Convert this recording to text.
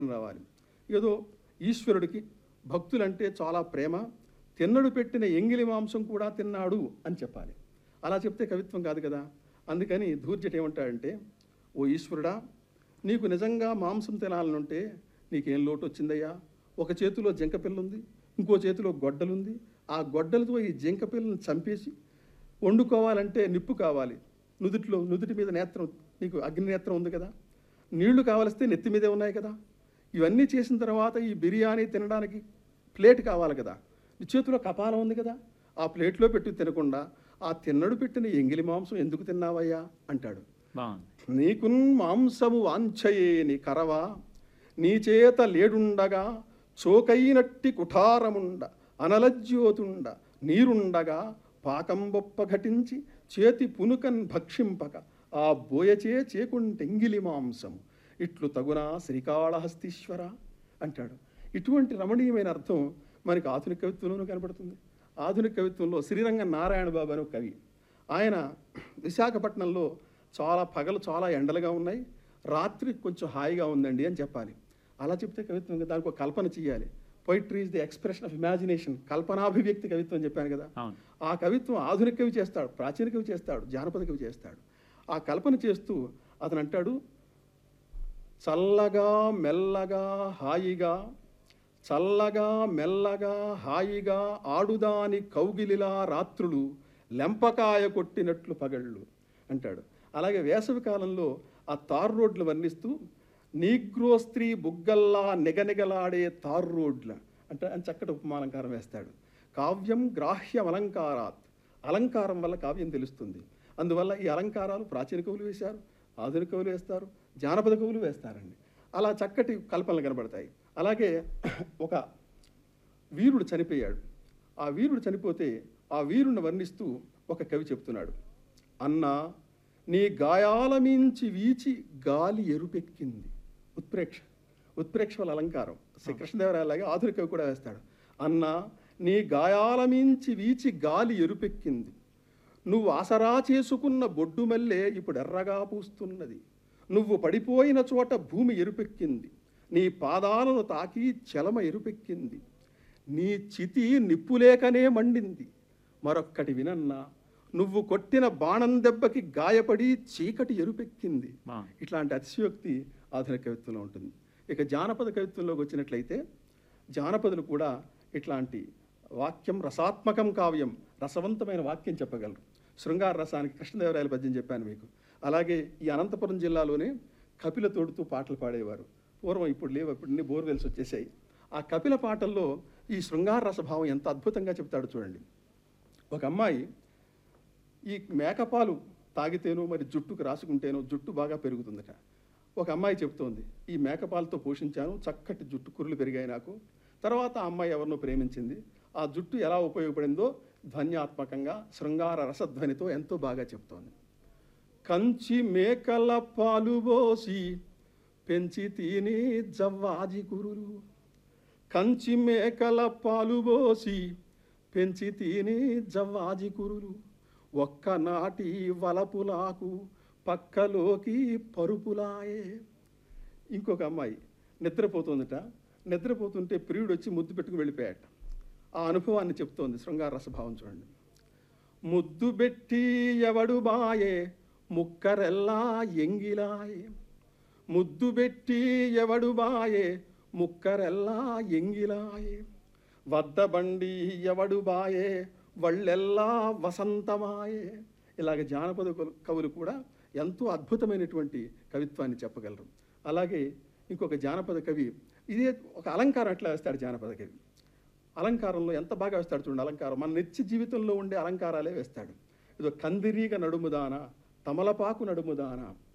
రావాలి ఏదో ఈశ్వరుడికి భక్తులంటే చాలా ప్రేమ తిన్నడు పెట్టిన ఎంగిలి మాంసం కూడా తిన్నాడు అని చెప్పాలి అలా చెప్తే కవిత్వం కాదు కదా అందుకని ధూర్జట ఏమంటాడంటే ఓ ఈశ్వరుడా నీకు నిజంగా మాంసం తినాలనుంటే నీకేం లోటు వచ్చిందయ్యా ఒక చేతిలో జింక పిల్ల ఉంది ఇంకో చేతిలో గొడ్డలుంది ఆ గొడ్డలతో ఈ జింక పిల్లని చంపేసి వండుకోవాలంటే నిప్పు కావాలి నుదుటిలో నుదుటి మీద నేత్రం నీకు అగ్ని నేత్రం ఉంది కదా నీళ్లు కావలిస్తే నెత్తి మీదే ఉన్నాయి కదా ఇవన్నీ చేసిన తర్వాత ఈ బిర్యానీ తినడానికి ప్లేట్ కావాలి కదా నీ చేతిలో కపాలం ఉంది కదా ఆ ప్లేట్లో పెట్టి తినకుండా ఆ తిన్నడు పెట్టిన ఎంగిలి మాంసం ఎందుకు తిన్నావయ్యా అంటాడు బాగుంది నీకు మాంసము వాంఛయేని కరవా నీ చేత లేడుండగా చోకైనట్టి కుఠారముండ అనలజ్యోతుండ నీరుండగా పాకంబొప్ప ఘటించి చేతి పునుకన్ భక్షింపక ఆ బోయచే చేకుంటెంగిలి మాంసము ఇట్లు తగునా శ్రీకాళహస్తీశ్వర అంటాడు ఇటువంటి రమణీయమైన అర్థం మనకి ఆధునిక కవిత్వంలోనూ కనబడుతుంది ఆధునిక కవిత్వంలో శ్రీరంగ నారాయణ బాబు అనే ఒక కవి ఆయన విశాఖపట్నంలో చాలా పగలు చాలా ఎండలుగా ఉన్నాయి రాత్రి కొంచెం హాయిగా ఉందండి అని చెప్పాలి అలా చెప్తే కవిత్వం కదా, దానికి ఒక కల్పన చేయాలి poetry is the expression of imagination కల్పనాభివ్యక్తి కవిత్వం అని చెప్పాను కదా అవును ఆ కవిత్వం ఆధునిక కవి చేస్తాడు ప్రాచీన కవి చేస్తాడు జానపద కవి చేస్తాడు ఆ కల్పన చేస్తూ అతను అంటాడు చల్లగా మెల్లగా హాయిగా చల్లగా మెల్లగా హాయిగా ఆడుదాని కౌగిలిలా రాత్రులు లెంపకాయ కొట్టినట్లు పగళ్ళు అంటాడు అలాగే వేసవి కాలంలో ఆ తారు రోడ్లు వర్ణిస్తూ నీగ్రో స్త్రీ బుగ్గల్లా నిగనిగలాడే తారు రోడ్ల అంటే అని చక్కటి ఉపమాలంకారం వేస్తాడు కావ్యం గ్రాహ్యం అలంకారాత్ అలంకారం వల్ల కావ్యం తెలుస్తుంది అందువల్ల ఈ అలంకారాలు ప్రాచీన కవులు వేశారు ఆధునిక కవులు వేస్తారు జానపద కవులు వేస్తారండి అలా చక్కటి కల్పనలు కనబడతాయి అలాగే ఒక వీరుడు చనిపోయాడు ఆ వీరుడు చనిపోతే ఆ వీరుని వర్ణిస్తూ ఒక కవి చెప్తున్నాడు అన్నా నీ గాయాల మించి వీచి గాలి ఎరుపెక్కింది ఉత్ప్రేక్ష ఉత్ప్రేక్ష వల్ల అలంకారం శ్రీ కృష్ణదేవరాయలాగా ఆధునిక కవి కూడా వేస్తాడు అన్నా నీ గాయాల మించి వీచి గాలి ఎరుపెక్కింది నువ్వు ఆసరా చేసుకున్న బొడ్డు మల్లె ఇప్పుడు ఎర్రగా పూస్తున్నది నువ్వు పడిపోయిన చోట భూమి ఎరుపెక్కింది నీ పాదాలను తాకి చలమ ఎరుపెక్కింది నీ చితి నిప్పులేకనే మండింది మరొక్కటి వినన్నా నువ్వు కొట్టిన బాణం దెబ్బకి గాయపడి చీకటి ఎరుపెక్కింది బాగుంది ఇట్లాంటి అతిశయోక్తి ఆధునిక కవిత్వంలో ఉంటుంది ఇక జానపద కవిత్వంలోకి వచ్చినట్లయితే జానపదులు కూడా ఇట్లాంటి వాక్యం రసాత్మకం కావ్యం రసవంతమైన వాక్యం చెప్పగలరు శృంగార రసానికి కృష్ణదేవరాయల పద్యం చెప్పాను మీకు అలాగే ఈ అనంతపురం జిల్లాలోనే కపిల తోడుతూ పాటలు పాడేవారు పూర్వం ఇప్పుడు లేవు ఇప్పుడు అన్ని బోర్వెల్స్ వచ్చేసాయి ఆ కపిల పాటల్లో ఈ శృంగార రసభావం ఎంత అద్భుతంగా చెప్తాడు చూడండి ఒక అమ్మాయి ఈ మేకపాలు తాగితేనో మరి జుట్టుకు రాసుకుంటేనో జుట్టు బాగా పెరుగుతుందట ఒక అమ్మాయి చెప్తోంది ఈ మేకపాలతో పోషించాను చక్కటి జుట్టు కుర్రలు పెరిగాయి నాకు తర్వాత ఆ అమ్మాయి ఎవరినో ప్రేమించింది ఆ జుట్టు ఎలా ఉపయోగపడిందో ధ్వన్యాత్మకంగా శృంగార రసధ్వనితో ఎంతో బాగా చెప్తోంది కంచి మేకల పాలు పోసి పెంచి తిని జవ్వాజి కురులు కంచి మేకల పాలు పోసి పెంచి తిని జవ్వాజి కురులు ఒక్కనాటి వలపులాకు పక్కలోకి పరుపులాయే ఇంకొక అమ్మాయి నిద్రపోతుందట నిద్రపోతుంటే ప్రియుడు వచ్చి ముద్దు పెట్టుకుని వెళ్ళిపోయాట ఆ అనుభవాన్ని చెప్తోంది శృంగార రసభావం చూడండి ముద్దు పెట్టి ఎవడు బాయే ముక్కరెల్లా ఎంగిలాయే ముద్దు పెట్టి ఎవడు బాయే ముక్కరెల్లా ఎంగిలాయే వద్ద బండి ఎవడు బాయే వళ్ళెల్లా వసంతమాయే ఇలాగ జానపద కవులు- కవులు కూడా ఎంతో అద్భుతమైనటువంటి కవిత్వాన్ని చెప్పగలరు అలాగే ఇంకొక జానపద కవి ఇదే ఒక అలంకారం ఎట్లా వేస్తాడు జానపద కవి అలంకారంలో ఎంత బాగా వేస్తాడు చూడండి అలంకారం మన నిత్య జీవితంలో ఉండే అలంకారాలే వేస్తాడు ఇదో కందిరీగ నడుముదాన తమలపాకు నడుముదాన